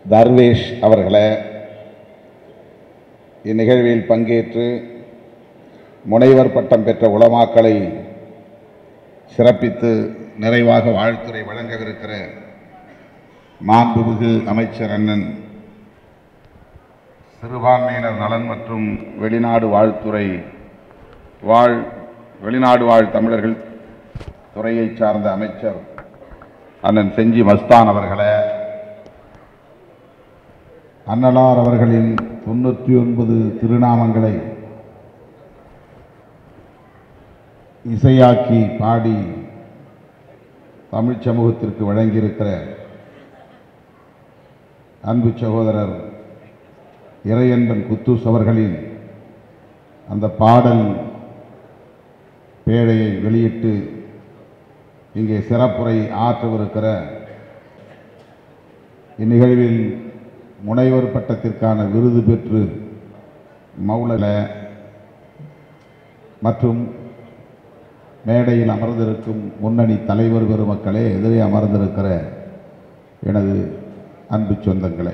தர்வேஷ் அவர்களை இந்நிகழ்வில் பங்கேற்று முனைவர் பட்டம் பெற்ற உலமாக்களை சிறப்பித்து நிறைவாக வாழ்த்துரை வழங்கவிருக்கிற மாண்புமிகு அமைச்சர் அண்ணன் சிறுபான்மையினர் நலன் மற்றும் வெளிநாடு வாழ்த்துறை வாழ் வெளிநாடு வாழ் தமிழர்கள் துறையைச் சார்ந்த அமைச்சர் அண்ணன் செஞ்சி மஸ்தான் அவர்களை அன்னலார் அவர்களின் தொண்ணூற்றி ஒன்பது திருநாமங்களை இசையாக்கி பாடி தமிழ் சமூகத்திற்கு வழங்கியிருக்கிற அன்பு சகோதரர் இறையன்பன் குத்தூஸ் அவர்களின் அந்த பாடல் பேழையை வெளியிட்டு இங்கே சிறப்புரை ஆற்றவிருக்கிற இந்நிகழ்வில் முனைவர் பட்டத்திற்கான விருது பெற்று மௌலல மற்றும் மேடையில் அமர்ந்திருக்கும் முன்னணி தலைவர் பெருமக்களே எதிரே அமர்ந்திருக்கிற எனது அன்பு சொந்தங்களே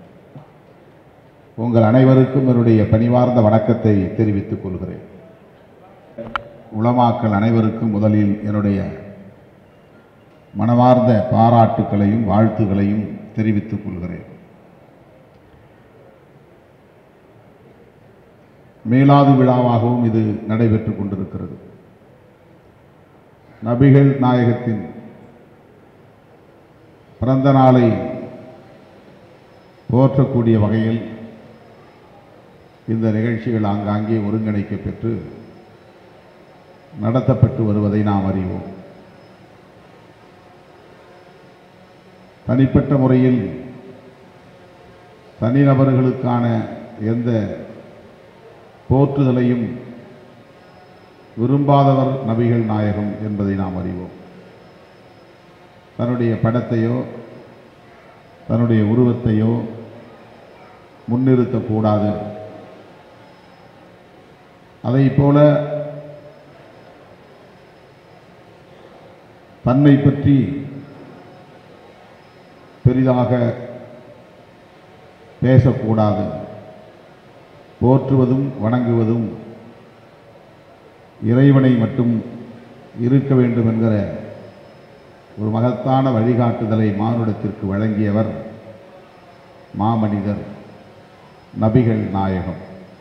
உங்கள் அனைவருக்கும் என்னுடைய பணிவார்ந்த வணக்கத்தை தெரிவித்துக் கொள்கிறேன் உளமாக்கல் அனைவருக்கும் முதலில் என்னுடைய மனமார்ந்த பாராட்டுக்களையும் வாழ்த்துக்களையும் தெரிவித்துக் கொள்கிறேன் மீளாது விழாவாகவும் இது நடைபெற்றுக் கொண்டிருக்கிறது நபிகள் நாயகத்தின் பிறந்த நாளை போற்றக்கூடிய வகையில் இந்த நிகழ்ச்சிகள் ஆங்காங்கே ஒருங்கிணைக்கப் பெற்று நடத்தப்பட்டு வருவதை நாம் அறிவோம் தனிப்பட்ட முறையில் தனிநபர்களுக்கான எந்த போற்றுதலையும் விரும்பாதவர் நபிகள் நாயகம் என்பதை நாம் அறிவோம் தன்னுடைய படத்தையோ தன்னுடைய உருவத்தையோ முன்னிறுத்தக்கூடாது அதைப் போல தன்னை பற்றி பெரிதாக பேசக்கூடாது போற்றுவதும் வணங்குவதும் இறைவனை மட்டும் இருக்க வேண்டும் என்கிற ஒரு மகத்தான வழிகாட்டுதலை மானுடத்திற்கு வழங்கியவர் மாமனிதர் நபிகள் நாயகம்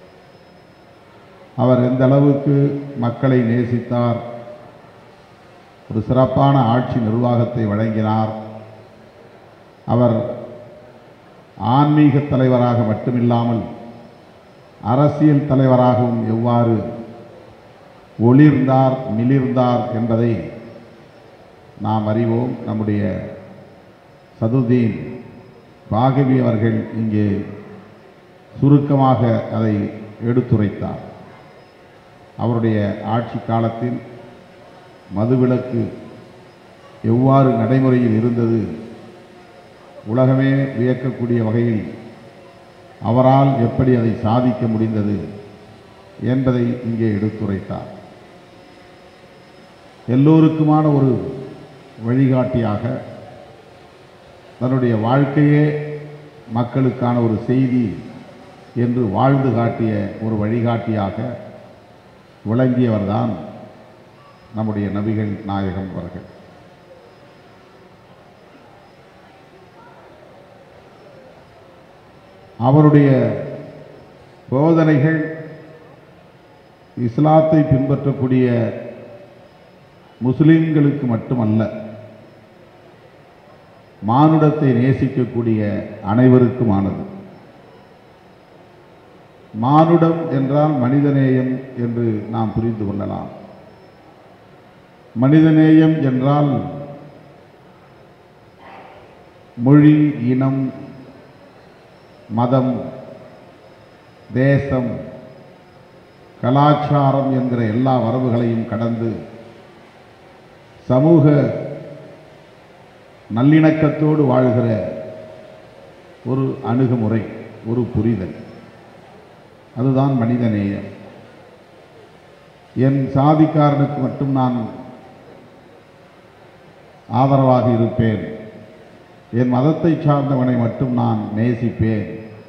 அவர் எந்த அளவுக்கு மக்களை நேசித்தார் ஒரு சிறப்பான ஆட்சி நிர்வாகத்தை வழங்கினார் அவர் ஆன்மீக தலைவராக மட்டுமில்லாமல் அரசியல் தலைவராகவும் எவ்வாறு ஒளிர்ந்தார் மிளிர்ந்தார் என்பதை நாம் அறிவோம் நம்முடைய சதுதீன் பாகவி அவர்கள் இங்கே சுருக்கமாக அதை எடுத்துரைத்தார் அவருடைய ஆட்சி காலத்தில் மதுவிலக்கு எவ்வாறு நடைமுறையில் இருந்தது உலகமே வியக்கக்கூடிய வகையில் அவரால் எப்படி அதை சாதிக்க முடிந்தது என்பதை இங்கே எடுத்துரைத்தார் எல்லோருக்குமான ஒரு வழிகாட்டியாக தன்னுடைய வாழ்க்கையே மக்களுக்கான ஒரு செய்தி என்று வாழ்ந்து காட்டிய ஒரு வழிகாட்டியாக விளங்கியவர்தான் நம்முடைய நபிகள் நாயகம் அவர்கள் அவருடைய போதனைகள் இஸ்லாத்தை பின்பற்றக்கூடிய முஸ்லிம்களுக்கு மட்டுமல்ல மானுடத்தை நேசிக்கக்கூடிய அனைவருக்குமானது மானுடம் என்றால் மனிதநேயம் என்று நாம் புரிந்து கொள்ளலாம் மனிதநேயம் என்றால் மொழி இனம் மதம் தேசம் கலாச்சாரம் என்கிற எல்லா வரவுகளையும் கடந்து சமூக நல்லிணக்கத்தோடு வாழ்கிற ஒரு அணுகுமுறை ஒரு புரிதல் அதுதான் மனிதநேயம் என் சாதிக்காரனுக்கு மட்டும் நான் ஆதரவாக இருப்பேன் என் மதத்தை சார்ந்தவனை மட்டும் நான் நேசிப்பேன்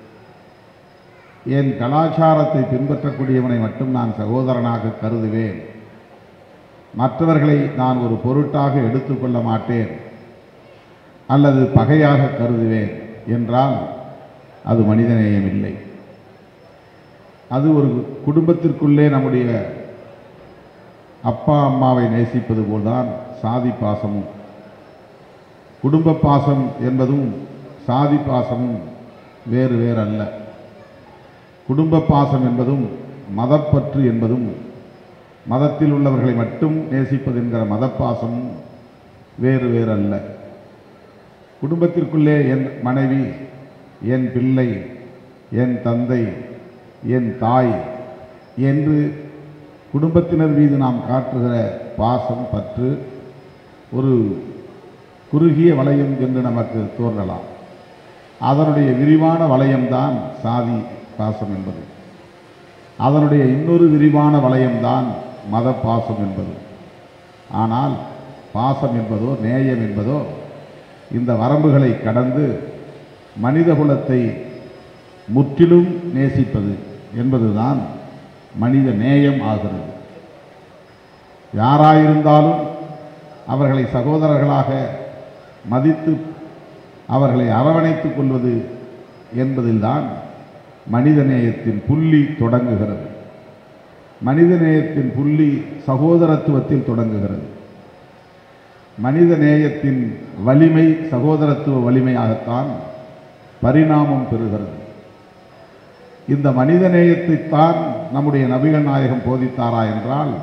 என் கலாச்சாரத்தை பின்பற்றக்கூடியவனை மட்டும் நான் சகோதரனாக கருதுவேன் மற்றவர்களை நான் ஒரு பொருட்டாக எடுத்துக்கொள்ள மாட்டேன் அல்லது பகையாக கருதுவேன் என்றால் அது மனிதநேயம் இல்லை அது ஒரு குடும்பத்திற்குள்ளே நம்முடைய அப்பா அம்மாவை நேசிப்பது போல்தான் சாதி பாசமும் குடும்ப பாசம் என்பதும் சாதி பாசமும் வேறு வேறு அல்ல குடும்ப பாசம் என்பதும் மதப்பற்று என்பதும் மதத்தில் உள்ளவர்களை மட்டும் நேசிப்பது என்கிற மதப்பாசமும் வேறு வேறு அல்ல குடும்பத்திற்குள்ளே என் மனைவி என் பிள்ளை என் தந்தை என் தாய் என்று குடும்பத்தினர் மீது நாம் காட்டுகிற பாசம் பற்று ஒரு குறுகிய வளையம் என்று நமக்கு தோன்றலாம் அதனுடைய விரிவான வளையம்தான் சாதி பாசம் என்பது அதனுடைய இன்னொரு விரிவான வளையம்தான் மத பாசம் என்பது ஆனால் பாசம் என்பதோ நேயம் என்பதோ இந்த வரம்புகளை கடந்து மனிதகுலத்தை முற்றிலும் நேசிப்பது என்பதுதான் மனித நேயம் ஆகிறது யாராயிருந்தாலும் அவர்களை சகோதரர்களாக மதித்து அவர்களை அரவணைத்துக் கொள்வது என்பதில்தான் மனிதநேயத்தின் புள்ளி தொடங்குகிறது மனிதநேயத்தின் புள்ளி சகோதரத்துவத்தில் தொடங்குகிறது மனிதநேயத்தின் வலிமை சகோதரத்துவ வலிமையாகத்தான் பரிணாமம் பெறுகிறது இந்த மனிதநேயத்தைத்தான் நம்முடைய நபிகள் நாயகம் போதித்தாரா என்றால்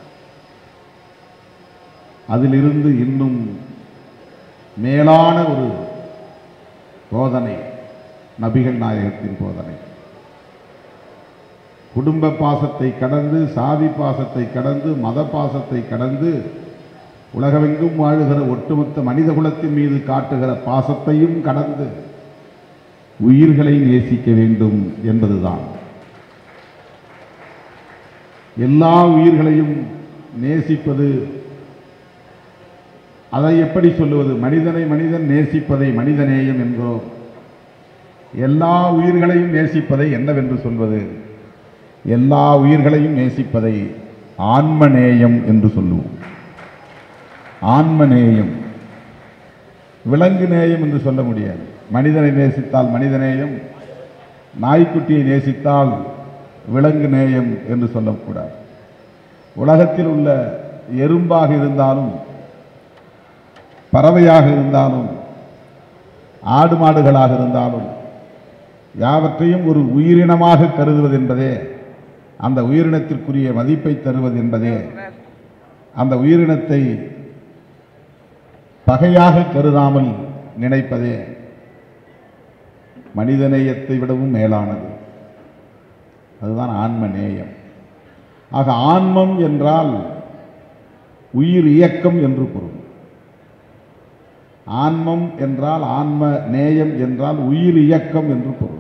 அதிலிருந்து இன்னும் மேலான ஒரு போதனை நபிகள் நாயகத்தின் போதனை குடும்ப பாசத்தை கடந்து சாதி பாசத்தை கடந்து மத பாசத்தை கடந்து உலகமெங்கும் வாழுகிற ஒட்டுமொத்த மனித குலத்தின் மீது காட்டுகிற பாசத்தையும் கடந்து உயிர்களை நேசிக்க வேண்டும் என்பதுதான் எல்லா உயிர்களையும் நேசிப்பது அதை எப்படி சொல்லுவது மனிதனை மனிதன் நேசிப்பதை மனிதநேயம் என்கிறோம் எல்லா உயிர்களையும் நேசிப்பதை என்னவென்று சொல்வது எல்லா உயிர்களையும் நேசிப்பதை ஆன்மநேயம் என்று சொல்லுவோம் ஆன்மநேயம் விலங்கு நேயம் என்று சொல்ல முடியாது மனிதனை நேசித்தால் மனிதநேயம் நாய்க்குட்டியை நேசித்தால் விலங்கு நேயம் என்று சொல்லக்கூடாது உலகத்தில் உள்ள எறும்பாக இருந்தாலும் பறவையாக இருந்தாலும் ஆடு மாடுகளாக இருந்தாலும் யாவற்றையும் ஒரு உயிரினமாக கருதுவது என்பதே அந்த உயிரினத்திற்குரிய மதிப்பை தருவது என்பதே அந்த உயிரினத்தை பகையாக கருதாமல் நினைப்பதே மனிதநேயத்தை விடவும் மேலானது அதுதான் ஆன்ம நேயம் ஆக ஆன்மம் என்றால் உயிர் இயக்கம் என்று பொருள் ஆன்மம் என்றால் ஆன்ம நேயம் என்றால் உயிர் இயக்கம் என்று பொருள்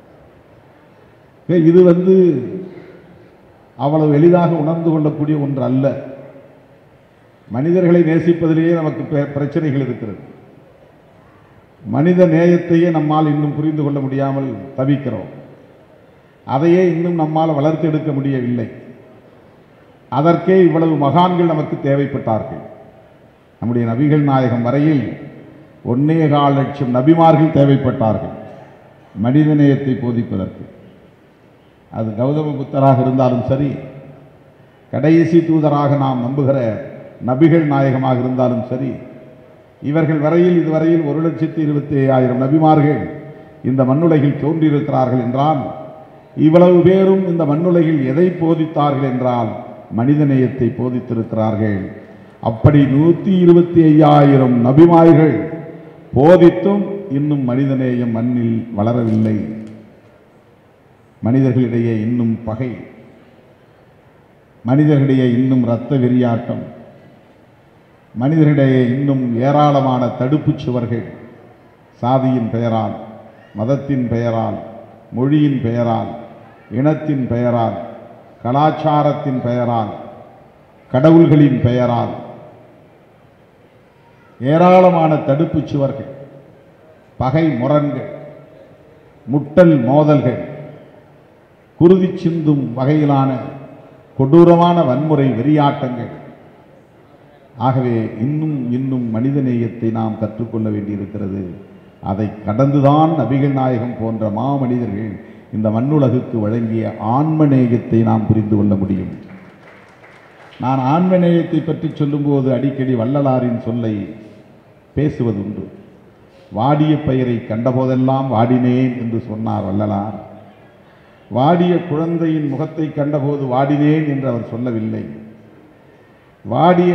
ஏ, இது வந்து அவ்வளவு எளிதாக உணர்ந்து கொள்ளக்கூடிய ஒன்று அல்ல மனிதர்களை நேசிப்பதிலேயே நமக்கு பெ- பிரச்சனைகள் இருக்கிறது மனித நேயத்தையே நம்மால் இன்னும் புரிந்து கொள்ள முடியாமல் தவிக்கிறோம் அதையே இன்னும் நம்மால் வளர்த்தெடுக்க முடியவில்லை அதற்கே இவ்வளவு மகான்கள் நமக்கு தேவைப்பட்டார்கள் நம்முடைய நபிகள் நாயகம் வரையில் ஒன்னே கால் லட்சம் நபிமார்கள் தேவைப்பட்டார்கள் மனிதநேயத்தை போதிப்பதற்கு அது கௌதம புத்தராக இருந்தாலும் சரி கடைசி தூதராக நாம் நம்புகிற நபிகள் நாயகமாக இருந்தாலும் சரி இவர்கள் வரையில் இதுவரையில் ஒரு லட்சத்தி இருபத்தி ஐயாயிரம் நபிமார்கள் இந்த மண்ணுலகில் தோன்றியிருக்கிறார்கள் என்றால் இவ்வளவு பேரும் இந்த மண்ணுலகில் எதை போதித்தார்கள் என்றால் மனிதநேயத்தை போதித்திருக்கிறார்கள் அப்படி நூற்றி இருபத்தி ஐயாயிரம் நபிமார்கள் போதித்தும் இன்னும் மனிதநேயம் மண்ணில் வளரவில்லை மனிதர்களிடையே இன்னும் பகை மனிதர்களிடையே இன்னும் இரத்த வெறியாட்டம் மனிதர்களிடையே இன்னும் ஏராளமான தடுப்புச் சுவர்கள் சாதியின் பெயரால் மதத்தின் பெயரால் மொழியின் பெயரால் இனத்தின் பெயரால் கலாச்சாரத்தின் பெயரால் கடவுள்களின் பெயரால் ஏராளமான தடுப்புச் சுவர்கள் பகை முரண்கள் முட்டல் மோதல்கள் குருதி சிந்தும் வகையிலான கொடூரமான வன்முறை வெறியாட்டங்கள் ஆகவே இன்னும் இன்னும் மனித நேயத்தை நாம் கற்றுக்கொள்ள வேண்டியிருக்கிறது அதை கடந்துதான் நபிகள் நாயகம் போன்ற மாமனிதர்கள் இந்த மண்ணுலகுக்கு வழங்கிய ஆன்ம நேயத்தை நாம் புரிந்து கொள்ள முடியும் நான் ஆன்ம நேயத்தை பற்றி சொல்லும்போது அடிக்கடி வள்ளலாரின் சொல்லை பேசுவதுண்டு வாடிய பெயரை கண்டபோதெல்லாம் வாடினேன் என்று சொன்னார் வள்ளலார் வாடிய குழந்தையின் முகத்தை கண்டபோது வாடினேன் என்று அவர் சொல்லவில்லை வாடிய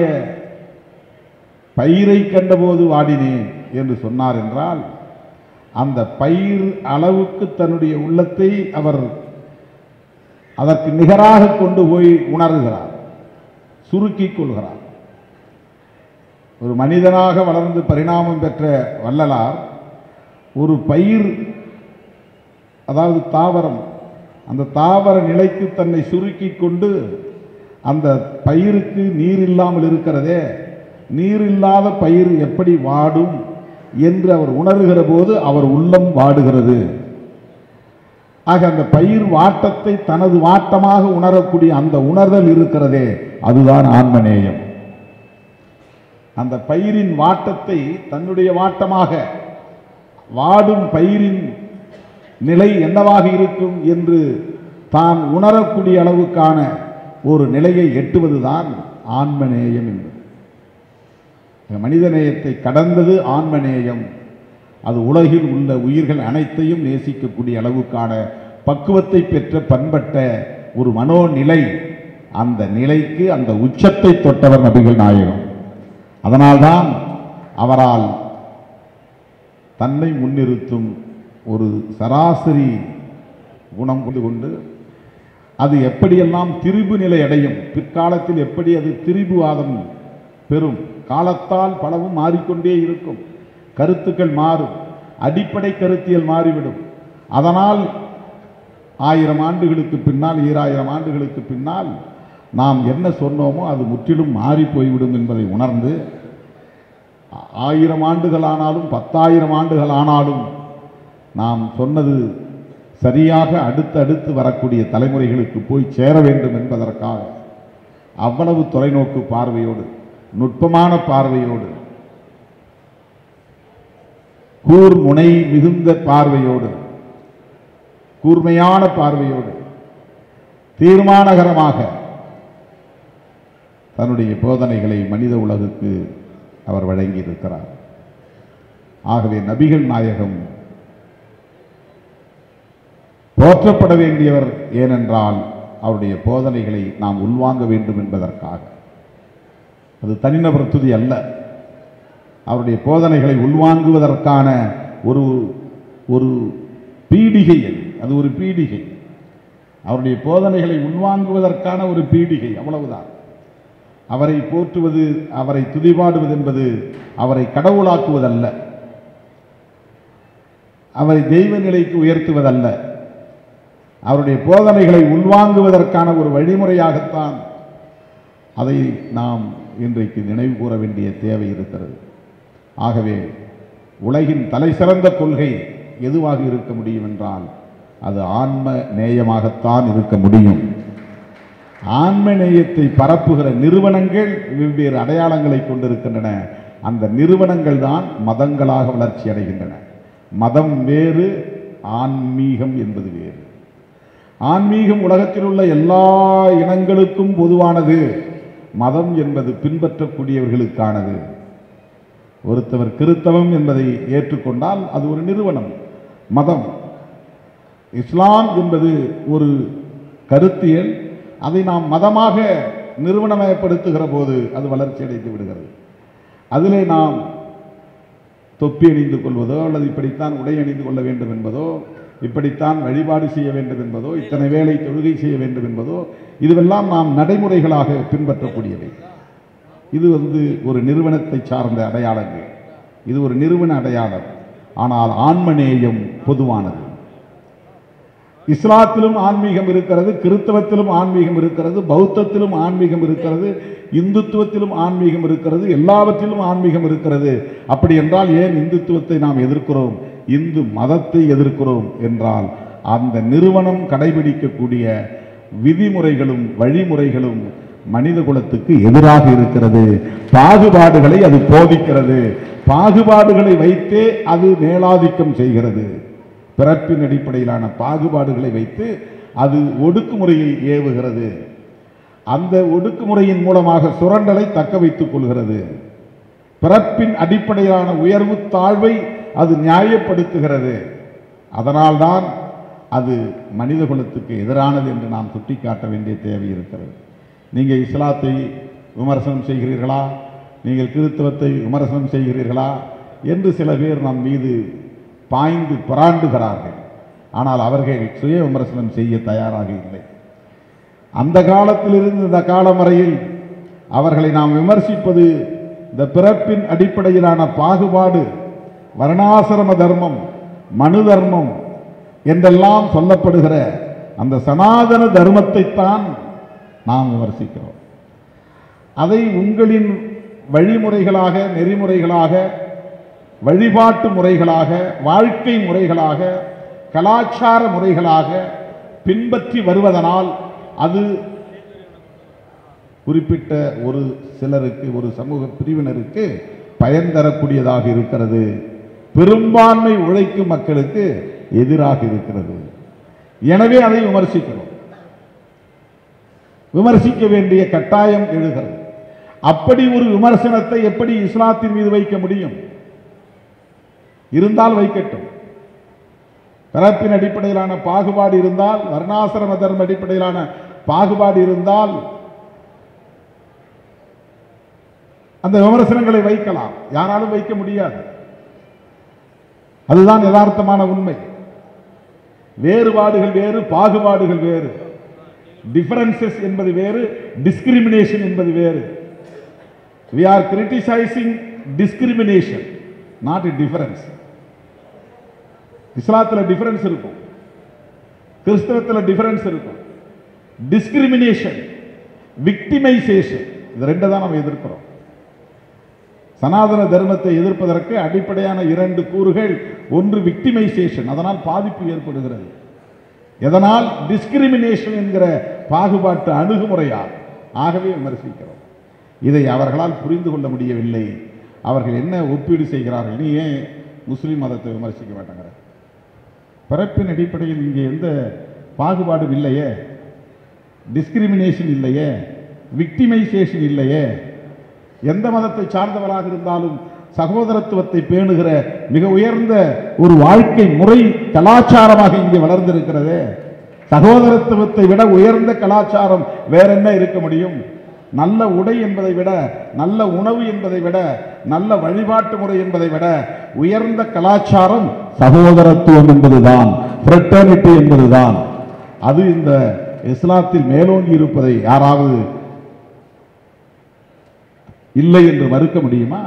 பயிரை கண்டபோது வாடினேன் என்று சொன்னார் என்றால் அந்த பயிர் அளவுக்கு தன்னுடைய உள்ளத்தை அவர் அதற்கு நிகராக கொண்டு போய் உணர்கிறார் சுருக்கிக் கொள்கிறார் ஒரு மனிதனாக வளர்ந்து பரிணாமம் பெற்ற வள்ளலார் ஒரு பயிர் அதாவது தாவரம் அந்த தாவர நிலைக்கு தன்னை சுருக்கிக் கொண்டு அந்த பயிருக்கு நீர் இல்லாமல் இருக்கிறதே நீர் இல்லாத பயிர் எப்படி வாடும் என்று அவர் உணர்கிற போது அவர் உள்ளம் வாடுகிறது ஆக அந்த பயிர் வாட்டத்தை தனது வாட்டமாக உணரக்கூடிய அந்த உணர்தல் இருக்கிறதே அதுதான் ஆன்மநேயம் அந்த பயிரின் வாட்டத்தை தன்னுடைய வாட்டமாக வாடும் பயிரின் நிலை என்னவாக இருக்கும் என்று தான் உணரக்கூடிய அளவுக்கான ஒரு நிலையை எட்டுவதுதான் ஆன்மநேயம் என்பது மனிதநேயத்தை கடந்தது ஆன்மநேயம் அது உலகில் உள்ள உயிர்கள் அனைத்தையும் நேசிக்கக்கூடிய அளவுக்கான பக்குவத்தை பெற்ற பண்பட்ட ஒரு மனோநிலை அந்த நிலைக்கு அந்த உச்சத்தை தொட்டவர் நபிகள் நாயகம் அதனால்தான் அவரால் தன்னை முன்னிறுத்தும் ஒரு சராசரி குணம் கொண்டு கொண்டு அது எப்படியெல்லாம் திரிபு நிலை அடையும் பிற்காலத்தில் எப்படி அது திரிபுவாதம் பெறும் காலத்தால் பலவும் மாறிக்கொண்டே இருக்கும் கருத்துக்கள் மாறும் அடிப்படை கருத்தியல் மாறிவிடும் அதனால் ஆயிரம் ஆண்டுகளுக்கு பின்னால் ஈராயிரம் ஆண்டுகளுக்கு பின்னால் நாம் என்ன சொன்னோமோ அது முற்றிலும் மாறி போய்விடும் என்பதை உணர்ந்து ஆயிரம் ஆண்டுகள் ஆனாலும் பத்தாயிரம் ஆண்டுகள் ஆனாலும் நாம் சொன்னது சரியாக அடுத்தடுத்து வரக்கூடிய தலைமுறைகளுக்கு போய் சேர வேண்டும் என்பதற்காக அவ்வளவு தொலைநோக்கு பார்வையோடு நுட்பமான பார்வையோடு கூர்முனை மிகுந்த பார்வையோடு கூர்மையான பார்வையோடு தீர்மானகரமாக தன்னுடைய போதனைகளை மனித உலகுக்கு அவர் வழங்கியிருக்கிறார் ஆகவே நபிகள் நாயகம் போற்றப்பட வேண்டியவர் ஏனென்றால் அவருடைய போதனைகளை நாம் உள்வாங்க வேண்டும் என்பதற்காக அது தனிநபர் துதி அல்ல அவருடைய போதனைகளை உள்வாங்குவதற்கான ஒரு ஒரு பீடிகை அது அது ஒரு பீடிகை அவருடைய போதனைகளை உள்வாங்குவதற்கான ஒரு பீடிகை அவ்வளவுதான் அவரை போற்றுவது அவரை துதிபாடுவது என்பது அவரை கடவுளாக்குவதல்ல அவரை தெய்வ நிலைக்கு உயர்த்துவதல்ல அவருடைய போதனைகளை உள்வாங்குவதற்கான ஒரு வழிமுறையாகத்தான் அதை நாம் இன்றைக்கு நினைவு கூற வேண்டிய தேவை இருக்கிறது ஆகவே உலகின் தலைசிறந்த கொள்கை எதுவாக இருக்க முடியும் என்றால் அது ஆன்ம நேயமாகத்தான் இருக்க முடியும் ஆன்ம நேயத்தை பரப்புகிற நிறுவனங்கள் வெவ்வேறு அடையாளங்களை கொண்டிருக்கின்றன அந்த நிறுவனங்கள் தான் மதங்களாக வளர்ச்சி அடைகின்றன மதம் வேறு ஆன்மீகம் என்பது வேறு ஆன்மீகம் உலகத்தில் உள்ள எல்லா இனங்களுக்கும் பொதுவானது மதம் என்பது பின்பற்றக்கூடியவர்களுக்கானது ஒருத்தவர் கிறித்தவம் என்பதை ஏற்றுக்கொண்டால் அது ஒரு நிறுவனம் மதம் இஸ்லாம் என்பது ஒரு கருத்தியல் அதை நாம் மதமாக நிறுவனமயப்படுத்துகிற போது அது வளர்ச்சி அடைந்து விடுகிறது அதிலே நாம் தொப்பி அணிந்து கொள்வதோ அல்லது இப்படித்தான் உடை அணிந்து கொள்ள வேண்டும் என்பதோ இப்படித்தான் வழிபாடு செய்ய வேண்டும் என்பதோ இத்தனை வேளை தொழுகை செய்ய வேண்டும் என்பதோ இதுவெல்லாம் நாம் நடைமுறைகளாக பின்பற்றக்கூடியவை இது வந்து ஒரு நிறுவனத்தை சார்ந்த அடையாளங்கள் இது ஒரு நிறுவன அடையாளம் ஆனால் ஆன்மநேயம் பொதுவானது இஸ்லாத்திலும் ஆன்மீகம் இருக்கிறது கிறித்தவத்திலும் ஆன்மீகம் இருக்கிறது பௌத்தத்திலும் ஆன்மீகம் இருக்கிறது இந்துத்துவத்திலும் ஆன்மீகம் இருக்கிறது எல்லாவற்றிலும் ஆன்மீகம் இருக்கிறது அப்படி என்றால் ஏன் இந்துத்துவத்தை நாம் எதிர்க்கிறோம் இந்து மதத்தை எதிர்க்கிறோம் என்றால் அந்த நிறுவனம் கடைபிடிக்கக்கூடிய விதிமுறைகளும் வழிமுறைகளும் மனித குலத்துக்கு எதிராக இருக்கிறது பாகுபாடுகளை அது போதிக்கிறது பாகுபாடுகளை வைத்தே அது மேலாதிக்கம் செய்கிறது பிறப்பின் அடிப்படையிலான பாகுபாடுகளை வைத்து அது ஒடுக்குமுறையை ஏவுகிறது அந்த ஒடுக்குமுறையின் மூலமாக சுரண்டலை தக்க வைத்துக் கொள்கிறது பிறப்பின் அடிப்படையிலான உயர்வு தாழ்வை அது நியாயப்படுத்துகிறது அதனால்தான் அது மனித குலத்துக்கு எதிரானது என்று நாம் சுட்டிக்காட்ட வேண்டிய தேவை இருக்கிறது நீங்கள் இஸ்லாத்தை விமர்சனம் செய்கிறீர்களா நீங்கள் கிறிஸ்தவத்தை விமர்சனம் செய்கிறீர்களா என்று சில பேர் நம் மீது பாய்ந்து புராண்டுகிறார்கள் ஆனால் அவர்கள் சுய விமர்சனம் செய்ய தயாராக இல்லை அந்த காலத்திலிருந்து இந்த காலம் வரையில் அவர்களை நாம் விமர்சிப்பது இந்த பிறப்பின் அடிப்படையிலான பாகுபாடு வர்ணாசிரம தர்மம் மனு தர்மம் என்றெல்லாம் சொல்லப்படுகிற அந்த சனாதன தர்மத்தைத்தான் நாம் விமர்சிக்கிறோம் அதை உங்களின் வழிமுறைகளாக நெறிமுறைகளாக வழிபாட்டு முறைகளாக வாழ்க்கை முறைகளாக கலாச்சார முறைகளாக பின்பற்றி வருவதனால் அது குறிப்பிட்ட ஒரு சிலருக்கு ஒரு சமூக பிரிவினருக்கு பயன் தரக்கூடியதாக இருக்கிறது பெரும்பான்மை உழைக்கும் மக்களுக்கு எதிராக இருக்கிறது எனவே அதை விமர்சிக்கிறோம் விமர்சிக்க வேண்டிய கட்டாயம் எழுகிறது அப்படி ஒரு விமர்சனத்தை எப்படி இஸ்லாத்தின் மீது வைக்க முடியும் இருந்தால் வைக்கட்டும் பிறப்பின் அடிப்படையிலான பாகுபாடு இருந்தால் வர்ணாசிரம தர்ம அடிப்படையிலான பாகுபாடு இருந்தால் அந்த விமர்சனங்களை வைக்கலாம் யாராலும் வைக்க முடியாது அதுதான் யதார்த்தமான உண்மை வேறுபாடுகள் வேறு பாகுபாடுகள் வேறு டிஃபரன்சஸ் என்பது வேறு டிஸ்கிரிமினேஷன் என்பது வேறு we are criticizing discrimination not a difference இஸ்லாத்தில் டிஃபரன்ஸ் இருக்கும் கிறிஸ்தவத்தில் டிஃபரன்ஸ் இருக்கும் டிஸ்கிரிமினேஷன் விக்டிமைசேஷன் இது ரெண்டு தான் நம்ம எதிர்க்கிறோம் சனாதன தர்மத்தை எதிர்ப்பதற்கு அடிப்படையான இரண்டு கூறுகள் ஒன்று விக்டிமைசேஷன் அதனால் பாதிப்பு ஏற்படுகிறது எதனால் டிஸ்கிரிமினேஷன் என்கிற பாகுபாட்டு அணுகுமுறையால் ஆகவே விமர்சிக்கிறோம் இதை அவர்களால் புரிந்து கொள்ள முடியவில்லை அவர்கள் என்ன ஒப்பீடு செய்கிறார்கள் நீ ஏன் முஸ்லீம் மதத்தை விமர்சிக்க மாட்டேங்கிற பிறப்பின் அடிப்படையில் இங்கே எந்த பாகுபாடும் இல்லையே டிஸ்கிரிமினேஷன் இல்லையே விக்டிமைசேஷன் இல்லையே எந்த மதத்தை சார்ந்தவராக இருந்தாலும் சகோதரத்துவத்தை பேணுகிற மிக உயர்ந்த ஒரு வாழ்க்கை முறை கலாச்சாரமாக இங்கே வளர்ந்திருக்கிறதே சகோதரத்துவத்தை விட உயர்ந்த கலாச்சாரம் வேற என்ன இருக்க முடியும் நல்ல உடை என்பதை விட நல்ல உணவு என்பதை விட நல்ல வழிபாட்டு முறை என்பதை விட உயர்ந்த கலாச்சாரம் சகோதரத்துவம் என்பதுதான் ஃப்ரெட்டர்னிட்டி என்பதுதான் அது இந்த இஸ்லாத்தில் மேலோங்கி இருப்பதை யாராவது இல்லை என்று மறுக்க முடியுமா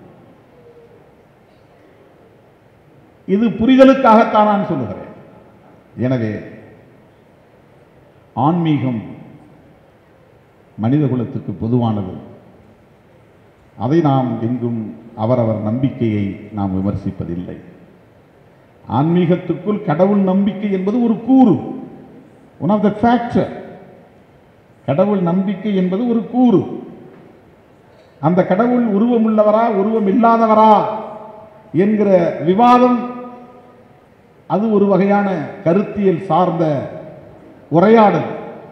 இது புரிதலுக்காகத்தான் நான் சொல்லுகிறேன் எனவே ஆன்மீகம் மனித குலத்துக்கு பொதுவானது அதை நாம் எங்கும் அவரவர் நம்பிக்கையை நாம் விமர்சிப்பதில்லை ஆன்மீகத்துக்குள் கடவுள் நம்பிக்கை என்பது ஒரு கூறு ஒன் ஆஃப் த ஃபேக்டர் கடவுள் நம்பிக்கை என்பது ஒரு கூறு அந்த கடவுள் உருவம் உள்ளவரா உருவம் இல்லாதவரா என்கிற விவாதம் அது ஒரு வகையான கருத்தியல் சார்ந்த உரையாடல்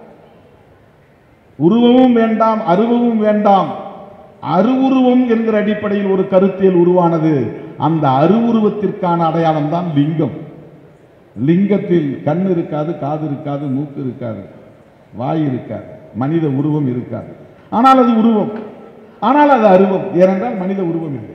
உருவமும் வேண்டாம் அருவமும் வேண்டாம் அருவுருவம் என்கிற அடிப்படையில் ஒரு கருத்தியல் உருவானது அந்த அருவுருவத்திற்கான அடையாளம் தான் லிங்கம் லிங்கத்தில் கண் இருக்காது காது இருக்காது மூக்கு இருக்காது வாய் இருக்காது மனித உருவம் இருக்காது ஆனால் அது உருவம் ஆனால் அது அருவம் ஏனென்றால் மனித உருவம் இல்லை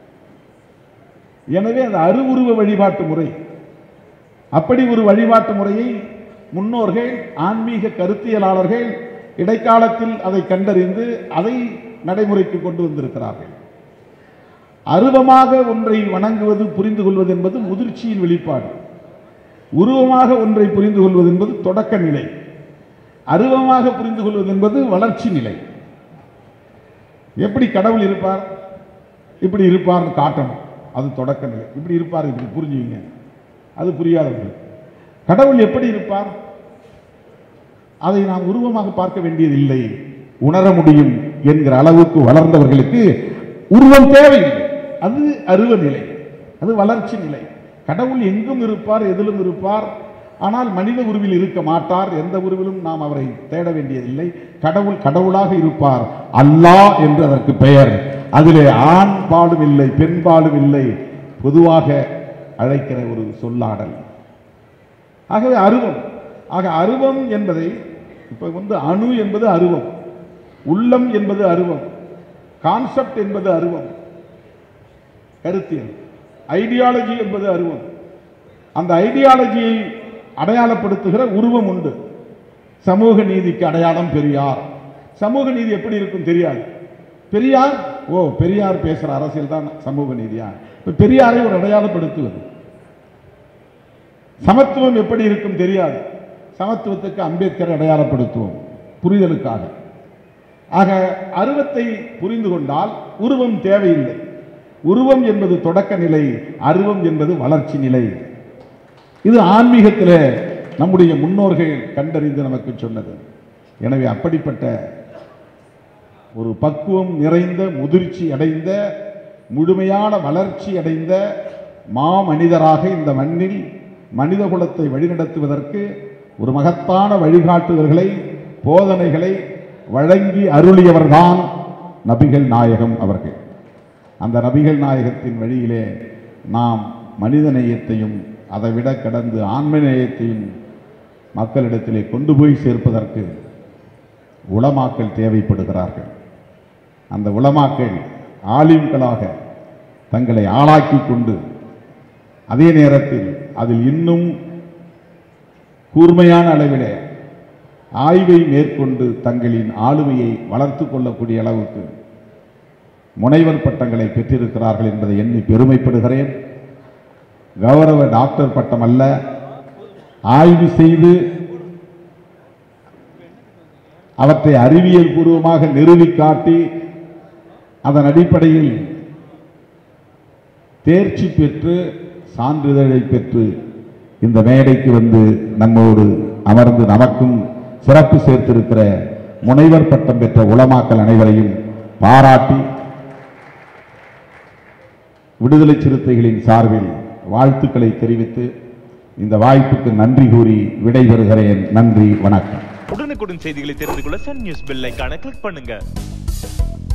எனவே அது அருவுருவ வழிபாட்டு முறை அப்படி ஒரு வழிபாட்டு முறையை முன்னோர்கள் ஆன்மீக கருத்தியலாளர்கள் இடைக்காலத்தில் அதை கண்டறிந்து அதை நடைமுறைக்கு கொண்டு வந்திருக்கிறார்கள் அருவமாக ஒன்றை வணங்குவது புரிந்து கொள்வது என்பது முதிர்ச்சியின் வெளிப்பாடு உருவமாக ஒன்றை புரிந்து கொள்வது என்பது தொடக்க நிலை அருவமாக புரிந்து கொள்வது என்பது வளர்ச்சி நிலை எப்படி கடவுள் இருப்பார் இப்படி இருப்பார்னு காட்டணும் அது தொடக்க நிலை இப்படி இருப்பார் இப்படி புரிஞ்சுங்க அது புரியாதவர்கள் கடவுள் எப்படி இருப்பார் அதை நாம் உருவமாக பார்க்க வேண்டியதில்லை உணர முடியும் என்கிற அளவுக்கு வளர்ந்தவர்களுக்கு உருவம் தேவையில்லை அது அருவ நிலை அது வளர்ச்சி நிலை கடவுள் எங்கும் இருப்பார் எதிலும் இருப்பார் ஆனால் மனித உருவில் இருக்க மாட்டார் எந்த உருவிலும் நாம் அவரை தேட வேண்டியதில்லை கடவுள் கடவுளாக இருப்பார் அல்லாஹ் என்று அதற்கு பெயர் அதிலே ஆண் பாலும் இல்லை பெண் பாலும் இல்லை பொதுவாக அழைக்கிற ஒரு சொல்லாடல் ஆகவே அருவம் ஆக அருவம் என்பதை இப்ப வந்து அணு என்பது அருவம் உள்ளம் என்பது அருவம் கான்செப்ட் என்பது அருவம் கருத்தியல் ஐடியாலஜி என்பது அருவம் அந்த ஐடியாலஜியை அடையாளப்படுத்துகிற உருவம் உண்டு சமூக நீதிக்கு அடையாளம் பெரியார் சமூக நீதி எப்படி இருக்கும் தெரியாது பெரியார் ஓ பெரியார் பேசுற அரசியல் தான் சமூக நீதியா இப்ப பெரியாரை ஒரு அடையாளப்படுத்துவது சமத்துவம் எப்படி இருக்கும் தெரியாது சமத்துவத்துக்கு அம்பேத்கர் அடையாளப்படுத்துவோம் புரிதலுக்காக ஆக அருவத்தை புரிந்து கொண்டால் உருவம் தேவையில்லை உருவம் என்பது தொடக்க நிலை அருவம் என்பது வளர்ச்சி நிலை இது ஆன்மீகத்தில் நம்முடைய முன்னோர்கள் கண்டறிந்து நமக்கு சொன்னது எனவே அப்படிப்பட்ட ஒரு பக்குவம் நிறைந்த முதிர்ச்சி அடைந்த முழுமையான வளர்ச்சி அடைந்த மாமனிதராக இந்த மண்ணில் மனித குலத்தை வழிநடத்துவதற்கு ஒரு மகத்தான வழிகாட்டுதல்களை போதனைகளை வழங்கி அருளியவர்தான் நபிகள் நாயகம் அவர்கள் அந்த நபிகள் நாயகத்தின் வழியிலே நாம் மனித நேயத்தையும் அதை விட கடந்து ஆன்ம நேயத்தையும் மக்களிடத்திலே கொண்டு போய் சேர்ப்பதற்கு உளமாக்கல் தேவைப்படுகிறார்கள் அந்த உளமாக்கள் ஆலிம்களாக தங்களை ஆளாக்கி கொண்டு அதே நேரத்தில் அதில் இன்னும் கூர்மையான அளவிலே ஆய்வை மேற்கொண்டு தங்களின் ஆளுமையை வளர்த்து கொள்ளக்கூடிய அளவுக்கு முனைவர் பட்டங்களை பெற்றிருக்கிறார்கள் என்பதை எண்ணி பெருமைப்படுகிறேன் கௌரவ டாக்டர் பட்டம் அல்ல ஆய்வு செய்து அவற்றை அறிவியல் பூர்வமாக நிறுவி காட்டி அதன் அடிப்படையில் தேர்ச்சி பெற்று சான்றிதழை பெற்று இந்த மேடைக்கு வந்து நம்மோடு அமர்ந்து நமக்கும் சிறப்பு சேர்த்திருக்கிற முனைவர் பட்டம் பெற்ற உலமாக்கல் அனைவரையும் பாராட்டி விடுதலை சிறுத்தைகளின் சார்பில் வாழ்த்துக்களை தெரிவித்து இந்த வாய்ப்புக்கு நன்றி கூறி விடைபெறுகிறேன் நன்றி வணக்கம் உடனுக்குடன் செய்திகளை தெரிந்து கொள்ள சன் நியூஸ் பெல் ஐகானை கிளிக் பண்ணுங்க